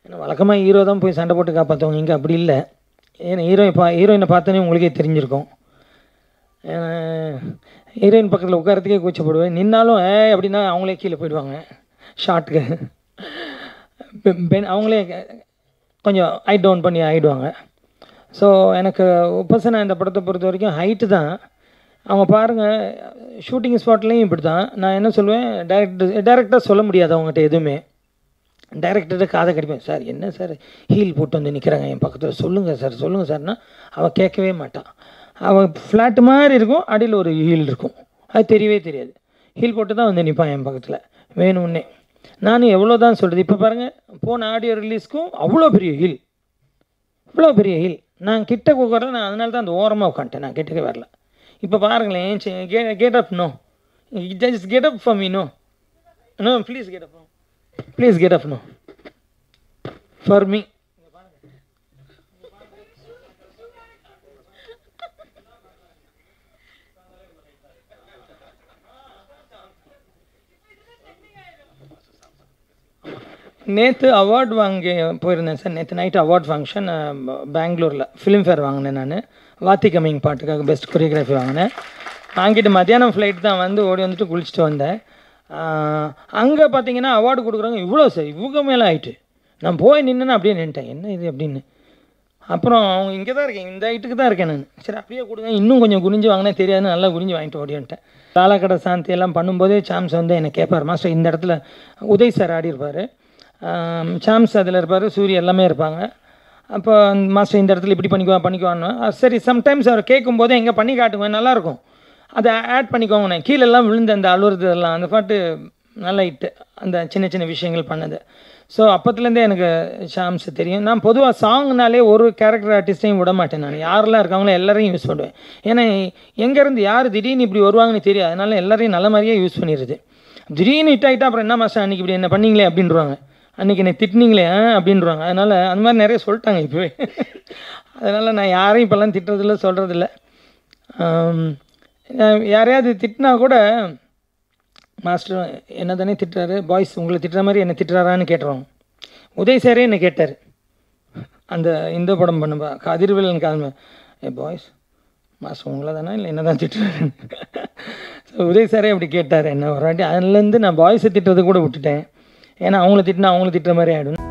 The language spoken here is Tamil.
ஏன்னா வழக்கமாக ஹீரோ தான் போய் சண்டை போட்டு காப்பாற்றுவாங்க இங்கே அப்படி இல்லை ஏன்னா ஹீரோயின் பா ஹீரோயினை பார்த்தோன்னே உங்களுக்கே தெரிஞ்சிருக்கும் ஏன்னா ஹீரோயின் பக்கத்தில் உட்காரத்துக்கே கூச்சப்படுவேன் நின்னாலும் ஏ அப்படின்னா அவங்களே கீழே போயிடுவாங்க ஷார்ட்டுக்கு பெண் அவங்களே கொஞ்சம் ஹைட் டவுன் பண்ணி ஆகிடுவாங்க ஸோ எனக்கு உபசனா இந்த படத்தை பொறுத்த வரைக்கும் ஹைட்டு தான் அவங்க பாருங்கள் ஷூட்டிங் ஸ்பாட்லேயும் இப்படி தான் நான் என்ன சொல்லுவேன் டேரக்டர் டேரெக்டாக சொல்ல முடியாது அவங்ககிட்ட எதுவுமே டைரக்டர்கிட்ட காதை கடிப்பேன் சார் என்ன சார் ஹீல் போட்டு வந்து நிற்கிறாங்க என் பக்கத்தில் சொல்லுங்கள் சார் சொல்லுங்கள் சார்னா அவள் கேட்கவே மாட்டான் அவள் ஃப்ளாட் மாதிரி இருக்கும் அடியில் ஒரு ஹீல் இருக்கும் அது தெரியவே தெரியாது ஹீல் போட்டு தான் வந்து நிற்பான் என் பக்கத்தில் வேணும்னே நானும் எவ்வளோ தான் சொல்கிறது இப்போ பாருங்கள் போன ஆடியோ ரிலீஸ்க்கும் அவ்வளோ பெரிய ஹீல் இவ்வளோ பெரிய ஹீல் நான் கிட்ட உட்கார நான் அதனால தான் அந்த ஓரமாக உட்காந்துட்டேன் நான் கிட்டக்கே வரல இப்போ பாருங்களேன் get up no just get up for me no no please get up please get up no for me நேற்று அவார்ட் வாங்கி போயிருந்தேன் சார் நேற்று நைட் அவார்ட் ஃபங்க்ஷன் பெங்களூரில் ஃபிலிம்ஃபேர் வாங்கினேன் நான் வாத்தி கம்மிங் பாட்டுக்காக பெஸ்ட் கொரியோகிராஃபி வாங்கினேன் வாங்கிட்டு மத்தியானம் ஃப்ளைட் தான் வந்து ஓடி வந்துட்டு குளிச்சுட்டு வந்தேன் அங்கே பார்த்தீங்கன்னா அவார்டு கொடுக்குறாங்க இவ்வளோ சார் இவங்க மேலே ஆயிட்டு நான் போய் நின்றுன்னு அப்படியே நின்ட்டேன் என்ன இது அப்படின்னு அப்புறம் அவங்க இங்கே தான் இருக்கேன் இந்த ஹைட்டுக்கு தான் இருக்கேன் நான் சரி அப்படியே கொடுங்க இன்னும் கொஞ்சம் குனிஞ்சு வாங்கினே தெரியாதுன்னு நல்லா குனிஞ்சு வாங்கிட்டு ஓடி வந்துட்டேன் லாலாக்கடை சாந்தி எல்லாம் பண்ணும்போதே சாம்ஸ் வந்து என்னை கேட்பார் மாஸ்டர் இந்த இடத்துல உதய் சார் ஆடி இருப்பார் சாம்ஸ் அதில் இருப்பார் சூரிய எல்லாமே இருப்பாங்க அப்போ மாஸ்டர் இந்த இடத்துல இப்படி பண்ணிக்குவா பண்ணிக்குவான்னு சரி சம்டைம்ஸ் அவர் கேட்கும்போது எங்கே பண்ணி காட்டுவேன் நல்லாயிருக்கும் அதை ஆட் பண்ணிக்கோங்க நான் கீழெல்லாம் விழுந்து அந்த அழுவுறது எல்லாம் அந்த பாட்டு நல்ல ஹிட்டு அந்த சின்ன சின்ன விஷயங்கள் பண்ணது ஸோ அப்போத்துலேருந்தே எனக்கு ஷாம்ஸ் தெரியும் நான் பொதுவாக சாங்னாலே ஒரு கேரக்டர் ஆர்டிஸ்ட்டையும் விட மாட்டேன் நான் யாரெல்லாம் இருக்காங்களோ எல்லாரையும் யூஸ் பண்ணுவேன் ஏன்னா எங்கேருந்து யார் திடீர்னு இப்படி வருவாங்கன்னு தெரியாது அதனால எல்லாரையும் நல்ல மாதிரியே யூஸ் பண்ணிடுது திடீர்னு ஹிட் ஆகிட்டா அப்புறம் என்ன மாஸ்டர் அன்றைக்கி இப்படி என்ன பண்ணீங்களே அப்படின்றவாங்க அன்றைக்கி என்னை திட்டினீங்களே அப்படின்றவாங்க அதனால் அந்த மாதிரி நிறைய சொல்லிட்டாங்க இப்போவே அதனால் நான் யாரையும் இப்போல்லாம் திட்டுறதில்ல சொல்கிறதில்ல யாரையாவது திட்டினா கூட மாஸ்டர் என்ன தானே திட்டுறாரு பாய்ஸ் உங்களை திட்டுற மாதிரி என்ன திட்டுறாரான்னு கேட்டுருவாங்க உதய் சாரே என்னை கேட்டார் அந்த இந்த படம் பண்ணுப்பா கதிர்வேலன் காலமை ஏ பாய்ஸ் மாஸ்டர் உங்களை தானே இல்லை என்ன தான் திட்டுறாரு ஸோ உதய் சாரே அப்படி கேட்டார் என்ன ஒரு வாட்டி அதுலேருந்து நான் பாய்ஸை திட்டுறது கூட விட்டுட்டேன் ஏன்னா அவங்கள திட்டினா அவங்கள திட்டுற மாதிரி ஆகிடும்